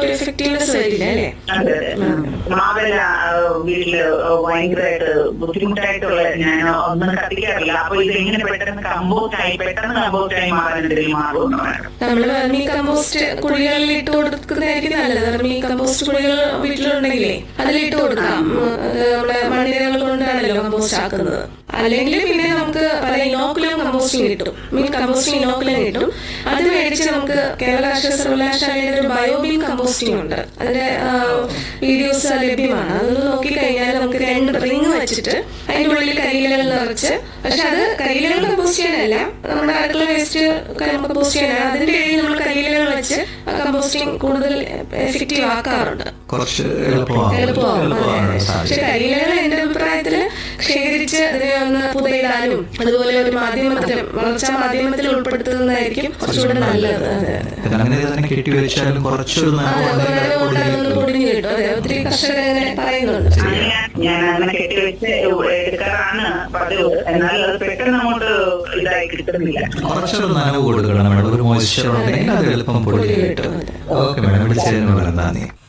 ഒരു എഫക്റ്റീവ്നെസ് വരില്ല അല്ലേ അതെ അതെ മാവല്ല വീട്ടില് ഭയങ്കരമായിട്ട് ബുദ്ധിമുട്ടായിട്ടുള്ള ഞാൻ ഒന്നും കത്തിക്കാറില്ല അപ്പൊ ഇത് എങ്ങനെ പെട്ടെന്ന് കമ്പോസ്റ്റ് ആയി പെട്ടെന്ന് കമ്പോസ്റ്റ് ആയി മാറാൻ എന്തെങ്കിലും മാറും നമ്മൾ വെർമി കമ്പോസ്റ്റ് കുഴികളിൽ ഇട്ട് കൊടുക്കുന്നതായിരിക്കും നല്ലത് വെർമി കമ്പോസ്റ്റ് കുഴികൾ വീട്ടിലുണ്ടെങ്കിലേ അതിലിട്ട് കൊടുക്കാം ഉം, അത് നമ്മുടെ മണ്ണിരകൾ കൊണ്ടാണല്ലോ കമ്പോസ്റ്റ് ആക്കുന്നത് അല്ലെങ്കിൽ പിന്നെ നമുക്ക് പല ഇനോക്കുലം കമ്പോസ്റ്റിംഗ് കിട്ടും മീൻ കമ്പോസ്റ്റിംഗ് ഇനോക്കുലം കിട്ടും അത് മേടിച്ച് നമുക്ക് കേരള കാർഷിക സർവകലാശാലയുടെ ഒരു ബയോബിൻ കമ്പോസ്റ്റിംഗ് ഉണ്ട് അതിന്റെ വീഡിയോസ് ലഭ്യമാണ് അതൊന്ന് നോക്കിക്കഴിഞ്ഞാൽ നമുക്ക് രണ്ട് റിങ് വെച്ചിട്ട് അതിന്റെ ഉള്ളിൽ കരിയിലകൾ നിറച്ച് പക്ഷെ അത് കരിയിലകൾ കമ്പോസ്റ്റ് ചെയ്യാനല്ല നമ്മുടെ അടുക്കള വേസ്റ്റ് കമ്പോസ്റ്റ് ചെയ്യാനാണ് അതിന്റെ ഇടയിൽ നമ്മൾ കരിയിലകൾ വെച്ച് കമ്പോസ്റ്റിംഗ് കൂടുതൽ എഫക്റ്റീവ് ആക്കാറുണ്ട് കുറച്ച് എളുപ്പമാണ് എളുപ്പമാവും എളുപ്പമാണ് പക്ഷെ സാധിക്കും കരിയിലകൾ എന്റെ അഭിപ്രായത്തില് ശേഖരിച്ച് അതിനെ ഒന്ന് പുതയിടാനും അതുപോലെ ഒരു മാധ്യമത്തിൽ വളർച്ചാ മാധ്യമത്തിൽ ഉൾപ്പെടുത്തുന്നതായിരിക്കും കുറച്ചുകൂടെ നല്ലത് അതെ പിന്നെ അങ്ങനെ തന്നെ കെട്ടിവെച്ചാലും കുറച്ചൊരു അതെ നനവ് അപ്പൊ അങ്ങനെ കൊണ്ട് അതൊന്ന് പൊടിഞ്ഞു കിട്ടും അതെ ഒത്തിരി കർഷകർ അങ്ങനെ പറയുന്നുണ്ട് അങ്ങനെ ഞാൻ അങ്ങനെ കെട്ടിവെച്ച് എടുക്കാറാണ് പതിവ് എന്നാൽ അത് പെട്ടെന്ന് അങ്ങോട്ട് ഇതായി കിട്ടുന്നില്ല കുറച്ചൊരു നനവ് കൊടുക്കണം മേഡം ഒരു മോയ്സ്ചർ ഉണ്ടെങ്കിൽ അത് എളുപ്പം പൊടി കിട്ടും ഓക്കെ മേഡം വിളിച്ചതിന് വളരെ നന്ദി